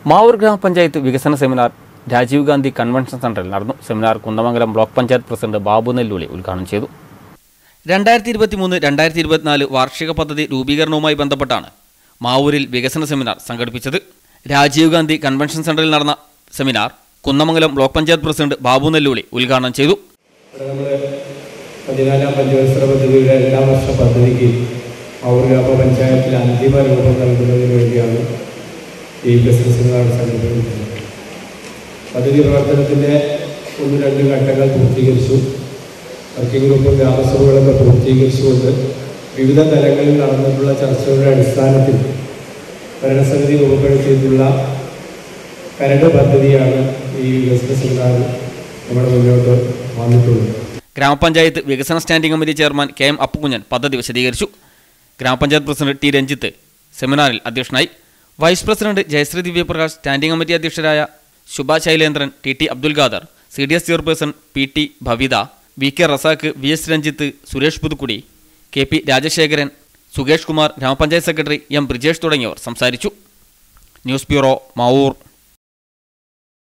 മാവൂർ ഗ്രാമപഞ്ചായത്ത് വികസന seminar Rajeev Gandhi convention സെന്ററിൽ നടന്നു seminar Kunnamangalam block panchayat president Babu Nellooli ഉദ്ഘാടനം ചെയ്തു രണ്ടായിരത്തി ഇരുപത്തി മൂന്ന് രണ്ടായിരത്തി ഇരുപത്തിനാല് വാർഷിക പദ്ധതി രൂപീകരണവുമായി ബന്ധപ്പെട്ടാണ് മാവൂരിൽ വികസന സെമിനാർ സംഘടിപ്പിച്ചത് രാജീവ് ഗാന്ധി കൺവെൻഷൻ സെന്ററിൽ നടന്ന seminar Kunnamangalam block panchayat president Babu Nellooli ഉദ്ഘാടനം ചെയ്തു ഇവിടെ നമ്മൾ പതിനാലാം പഞ്ചവത്സര പദ്ധതിയുടെ രണ്ടാം വർഷ പദ്ധതിക്ക് മാവൂർ ഗ്രാമപഞ്ചായത്തിൽ അന്തിമ രൂപം നൽകുന്നതിന് വേണ്ടിയാണ് ഈ ബിസിനസ് സെമിനാർ സംഘടിപ്പിക്കുന്നത് പദ്ധതി പ്രവർത്തനത്തിൻ്റെ ഒന്ന് രണ്ട് ഘട്ടങ്ങൾ പൂർത്തീകരിച്ചു വർക്കിംഗ് ഗ്രൂപ്പും ഗ്രാമസഭകളൊക്കെ പൂർത്തീകരിച്ചുകൊണ്ട് വിവിധ തലങ്ങളിൽ നടന്നിട്ടുള്ള ചർച്ചകളുടെ അടിസ്ഥാനത്തിൽ ഭരണസമിതി രൂപപ്പെടുത്തിയിട്ടുള്ള കരട് പദ്ധതിയാണ് ഈ വികസന സെമിനാറിൽ നമ്മുടെ മുന്നോട്ട് വന്നിട്ടുള്ളത് ഗ്രാമപഞ്ചായത്ത് വികസന standing committee chairman K M Appukunjan പദ്ധതി വിശദീകരിച്ചു ഗ്രാമപഞ്ചായത്ത് പ്രസിഡന്റ് ടി രഞ്ജിത്ത് സെമിനാറിൽ അധ്യക്ഷനായി vice president Jayasree Divyaprakash standing committee അധ്യക്ഷരായ Shubha Shailendran T T Abdul Khader C D S chairperson P T Bhavitha V K Razak V S Ranjith Suresh Puthukkudi K P Rajasekharan Sukesh Kumar ഗ്രാമപഞ്ചായത്ത് സെക്രട്ടറി എം ബ്രിജേഷ് തുടങ്ങിയവർ സംസാരിച്ചു ന്യൂസ് ബ്യൂറോ മാവൂർ